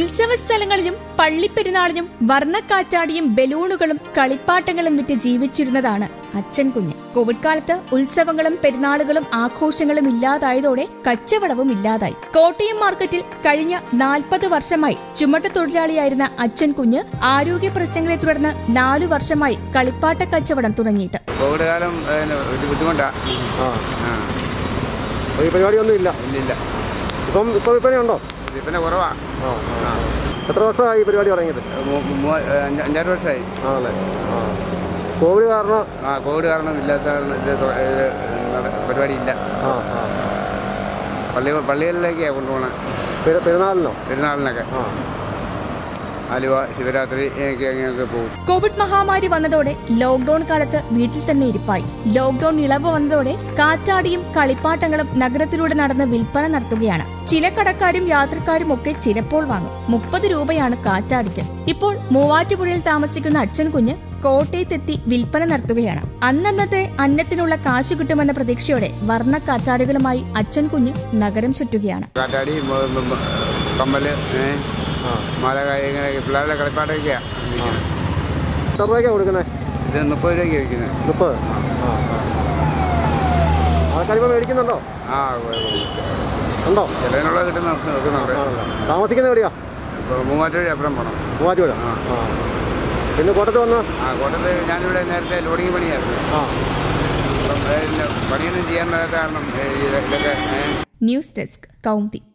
ഉത്സവ സ്ഥലങ്ങളിലും പള്ളിപ്പെരുന്നാളിനും വർണ്ണക്കാറ്റാടിയും ബലൂണുകളും കളിപ്പാട്ടങ്ങളും വിറ്റ് ജീവിച്ചിരുന്നതാണ് അച്ഛൻ കുഞ്ഞ് കോവിഡ് കാലത്ത് ഉത്സവങ്ങളും പെരുന്നാളുകളും ആഘോഷങ്ങളും ഇല്ലാതായതോടെ കച്ചവടവും ഇല്ലാതായി കോട്ടയം മാർക്കറ്റിൽ കഴിഞ്ഞ നാൽപ്പത് വർഷമായി ചുമട്ട് തൊഴിലാളിയായിരുന്ന അച്ഛൻ കുഞ്ഞ് ആരോഗ്യ പ്രശ്നങ്ങളെ തുടർന്ന് നാലു വർഷമായി കളിപ്പാട്ട കച്ചവടം തുടങ്ങിയിട്ട് കോവിഡ് കാലം പിന്നെ ഒരു ബുദ്ധിമുട്ടാ ആ ആ അപ്പോൾ ഈ പരിപാടിയൊന്നും ഇല്ല ഇല്ലില്ല ഇപ്പം ഇപ്പോൾ വിൽപ്പന ഉണ്ടോ പിന്നെ കുറവാ ആ ആ എത്ര വർഷമായി ഈ പരിപാടി തുടങ്ങിയത് മൂ- മൂവ- അഞ്ച് അഞ്ചാറ് വർഷമായി ആണല്ലേ ആ കോവിഡ് കാരണം ആ കോവിഡ് കാരണം ഇല്ലാത്ത കാരണം ഇത് തൊ- ഇത് നട- പരിപാടി ഇല്ല ആ ആ പള്ളി പള്ളികളിലേക്കാണ് കൊണ്ടുപോകണത് പെരു- പെരുന്നാളിനോ പെരുന്നാളിനൊക്കെ ആ ആലുവ ശിവരാത്രി ഒക്കെ അങ്ങനെയൊക്കെ പോകും കോവിഡ് മഹാമാരി വന്നതോടെ ലോക്ഡൌൺ കാലത്ത് വീട്ടിൽ തന്നെ ഇരിപ്പായി ലോക്ഡൌൺ ഇളവ് വന്നതോടെ കാറ്റാടിയും കളിപ്പാട്ടങ്ങളും നഗരത്തിലൂടെ നടന്ന് വിൽപ്പന നടത്തുകയാണ് ചില കടക്കാരും യാത്രക്കാരും ഒക്കെ ചിലപ്പോൾ വാങ്ങും മുപ്പത് രൂപയാണ് കാറ്റാടിക്ക് ഇപ്പോൾ മൂവാറ്റുപുഴയിൽ താമസിക്കുന്ന അച്ഛൻ കുഞ്ഞ് കോട്ടയത്തെത്തി വിൽപ്പന നടത്തുകയാണ് അന്നന്നത്തെ അന്നത്തിനുള്ള കാശ് കിട്ടുമെന്ന പ്രതീക്ഷയോടെ വർണ്ണ കാറ്റാടികളുമായി അച്ഛൻ കുഞ്ഞ് നഗരം ചുറ്റുകയാണ് കാറ്റാടി മ- മ- മ- കമ്മല് ഏ, ആ മാല കാര്യങ്ങളൊക്കെ പിള്ളേരുടെ കളിപ്പാട്ടൊക്കെയാണ് ഇരിക്കുന്നത്. എത്ര രൂപയ്ക്കാണ് കൊടുക്കുന്നത് ഇത് മുപ്പത് രൂപയ്ക്ക് ഇരിക്കുന്നത് മുപ്പത് ആ ആ ആൾക്കാരിപ്പോൾ മേടിക്കുന്നുണ്ടോ ആ ഉണ്ടോ ചിലതിനുള്ള കിട്ടുന്ന നോക്കുന്നുണ്ട് ആണല്ലോ താമസിക്കുന്നത് എവിടെയാ ഇപ്പോൾ മൂവാറ്റുവഴി അപ്പുറം പോകണം മൂവാറ്റുപുഴ ആ. ആ പിന്നെ കോട്ടയത്ത് വന്ന ആ കോട്ടയത്ത് ഞാനിവിടെ നേരത്തെ ലോഡിങ് പണിയായിരുന്നു ആ അപ്പം ഏ, പണിയൊന്നും ചെയ്യാൻ പറ്റാത്ത കാരണം ഏ, ഇത് ഇതൊക്കെ ഏ, ന്യൂസ് ഡെസ്ക് കൗമുദി